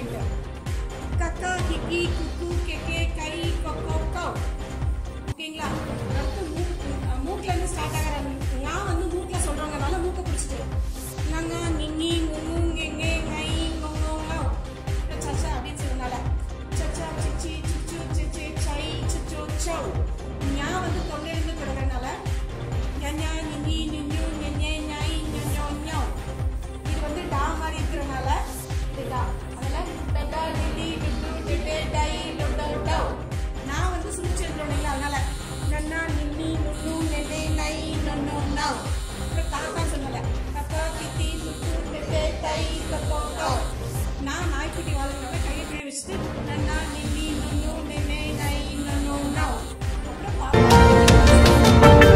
அப்படின்ட்டு கக்கா கிக்கி குக்கு கெக்கே கை கொக்கோ கவ் ஓகேங்களா அடுத்து மூக் மூக்கில் இருந்து ஸ்டார்ட் ஆகிற நான் வந்து மூக்கில் சொல்கிறவங்கனால மூக்கை பிடிச்சிட்டு நாங்க நின்னி முங்கு கெங்கே கை கொங்கோ சச்சா அப்படின்னு சொன்னனால சச்சா சிச்சி சிச்சு சிச்சி சை சிச்சோ சௌ ஞா வந்து தொண்டையிலிருந்து தொடங்குறதுனால ஞா நின்னி நின்னு நெஞ்சே ஞாய் ஞோ ஞோ இது வந்து டா மாதிரி இருக்கிறனால இது டா அதில் டடா டிடி டிட்டு டிட்டே டை டொடோ டவ் நான் வந்து சுழிச்சு எழுதுறோம் அதனால நன்னா நின்னி நுண்ணு நெனே நை நொன்னோ நவ் அப்புறம் தாத்தா சொல்லல கக்கா கிட்டி சுத்து டெட்டே டை கக்கோ டவ் நான் நாய்க்குட்டி வாழ்க்கை கையை கீழே வச்சுட்டு நன்னா நின்னி நுண்ணு நெனே நை நொன்னோ நவ் அப்புறம் பாப்பா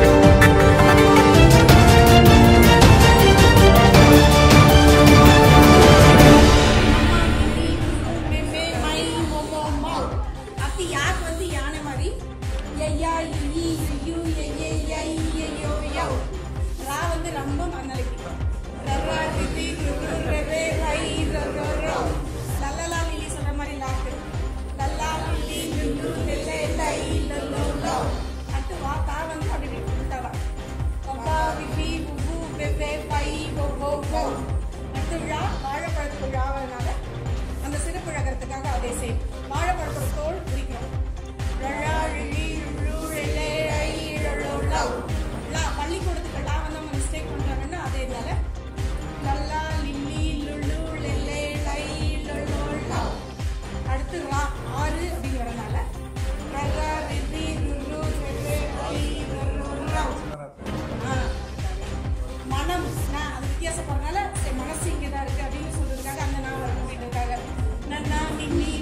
அப்படி யாருக்கு வந்து யானை மாதிரி ஐயா இ யு ஐயே ஐ ஐயோ யோ ரா வந்து ரொம்ப மண்ணலைக்கு ரரா திதி ருரு ரெரே ரை ரரோ ரோ லல்லலா லிலி சொல்ற மாதிரி லாக்கு லல்லா லிலி லுல்லு லெல்லே லை லல்லோ லோ அடுத்து வா தா வந்து அப்படி உள்டாவா பப்பா பிபி புபு பெபே பை போ போ போ அடுத்து விழா வாழைப்பழத்துக்கு விழாவதுனால அந்த சிறப்பு இழக்கிறதுக்காக அதே சேம் வாழைப்பழத்தோட தோல் பிடிக்கும் ரழா ழிழி ழு ழெலே ஐ ழழோ லவ் லா பள்ளிக்கூடத்துக்கு லா வந்து அவங்க மிஸ்டேக் பண்றாங்கன்னா அதே இதனால லல்லா லில்லி லுல்லு லெல்லே லை லொல்லோ லவ் அடுத்து ரா ஆறு அப்படிங்கிறதுனால ரரா ரிதி ருரு ரெரே ஐ ரரோ ரவ் ஆ. மனம் நான் அது வித்தியாசப்படுறதுனால சரி மனசு இங்கே தான் இருக்கு அப்படின்னு சொல்றதுக்காக அந்த நான் வரணும் அப்படின்றதுக்காக நன்னா நின்னி